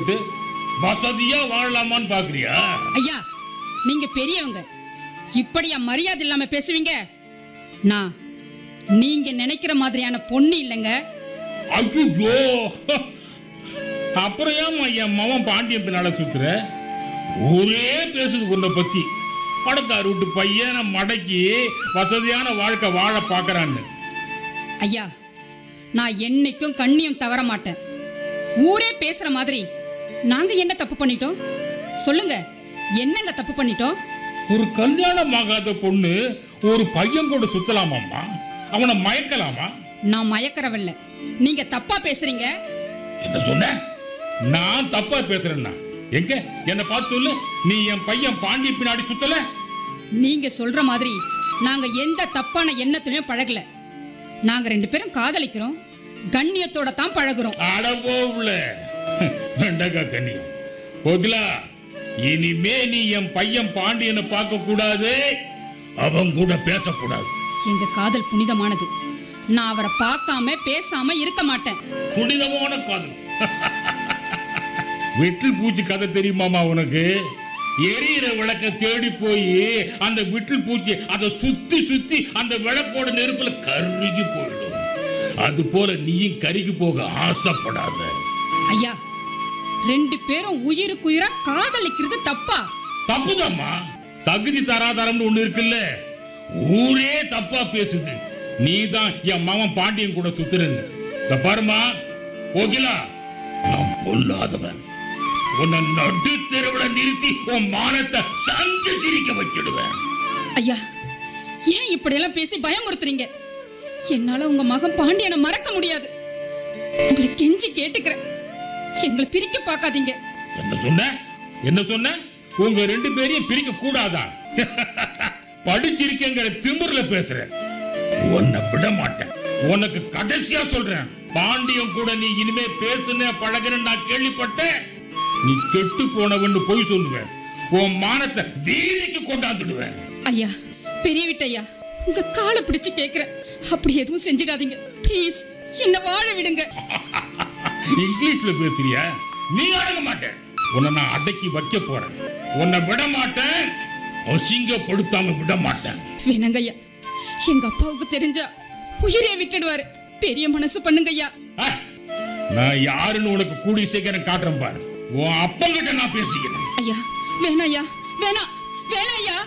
வச்சுக்கிட்டு வசதியா வாழலாமான்னு பாக்குறியா ஐயா நீங்க பெரியவங்க இப்படியா மரியாதை இல்லாம பேசுவீங்க நான் நீங்க நினைக்கிற மாதிரியான பொண்ணு இல்லைங்க ஐயோ அப்புறம் ஏம்மா என் மவன் பாண்டியன் பின்னால சுத்துற ஒரே பேசுது உன்னை பத்தி படக்கார் விட்டு பையனை மடக்கி வசதியான வாழ்க்கை வாழ பார்க்கறான்னு ஐயா நான் என்னைக்கும் கண்ணியம் தவற மாட்டேன் ஊரே பேசுற மாதிரி நாங்க என்ன தப்பு பண்ணிட்டோம் சொல்லுங்க என்னங்க தப்பு பண்ணிட்டோம் ஒரு கல்யாணம் ஆகாத பொண்ணு ஒரு பையன் கூட சுத்தலாமாம்மா அவனை மயக்கலாமா நான் மயக்கறவல்ல நீங்க தப்பா பேசுறீங்க என்ன சொன்ன நான் தப்பா பேசுறேன்னா எங்க என்ன பார்த்து சொல்லு நீ என் பையன் பாண்டி பின்னாடி சுத்தல நீங்க சொல்ற மாதிரி நாங்க எந்த தப்பான எண்ணத்திலையும் பழகல நாங்க ரெண்டு பேரும் காதலிக்கிறோம் கண்ணியத்தோட தான் பழகுறோம் அடவோவுல வெண்டக்கா கண்ணி கோகிலா இனிமே நீ என் பையன் பாண்டியனை பார்க்க கூடாது அவன் கூட பேசக்கூடாது எங்க காதல் புனிதமானது நான் அவரை பார்க்காம பேசாம இருக்க மாட்டேன் புனிதமான காதல் வெட்டில் பூச்சி கதை தெரியுமாமா உனக்கு எரியிற விளக்க தேடி போய் அந்த விட்டில் பூச்சி அதை சுத்தி சுத்தி அந்த விளக்கோட நெருப்புல கருகி போயிடும் அது போல நீயும் கருகி போக ஆசைப்படாத ஐயா ரெண்டு பேரும் உயிருக்குயிரா காதலிக்கிறது தப்பா தப்புதாம்மா தகுதி தராதரம்னு ஒண்ணு இருக்குல்ல ஊரே தப்பா பேசுது நீ தான் என் மகன் பாண்டியன் கூட சுத்துறன்னு இந்த பாருமா கோகிலா நான் பொல்லாதவன் உன்னை நடு தெருவுல நிறுத்தி உன் மானத்தை சந்து சிரிக்க வச்சிடுவேன் ஐயா ஏன் இப்படியெல்லாம் பேசி பயமுறுத்துறீங்க என்னால உங்க மகன் பாண்டியனை மறக்க முடியாது உங்களை கெஞ்சி கேட்டுக்கிறேன் எங்களை பிரிக்க பார்க்காதீங்க என்ன சொன்ன என்ன சொன்ன உங்க ரெண்டு பேரையும் பிரிக்க கூடாதா படிச்சிருக்கேங்கிற திமிர்ல பேசுறேன் உன்னை விட மாட்டேன் உனக்கு கடைசியா சொல்றேன் பாண்டியன் கூட நீ இனிமே பேசுன பழகுன நான் கேள்விப்பட்டேன் நீ கெட்டு போனவன்னு போய் சொல்லுவேன் உன் மானத்தை வீதிக்கு கொண்டாந்துடுவேன் ஐயா பெரிய விட்டையா உங்க காலை பிடிச்சு கேக்குறேன் அப்படி எதுவும் செஞ்சிடாதீங்க ப்ளீஸ் என்ன வாழ விடுங்க இங்கிலீஷ்ல பேசுறியா நீ அடங்க மாட்டேன் உன்னை நான் அடக்கி வைக்க போறேன் உன்னை விட மாட்டேன் அசிங்கப்படுத்தாம விட மாட்டேன் வேணாங்கய்யா எங்க அப்பாவுக்கு தெரிஞ்சா உயிரே விட்டுடுவாரு பெரிய மனசு பண்ணுங்கய்யா ஆ, நான் யாருன்னு உனக்கு கூடி சீக்கிரம் காட்டுறேன் பாரு உன் அப்பங்கிட்ட நான் பேசிக்கிறேன் ஐயா வேணாம் ஐயா வேணாம் வேணாம் ஐயா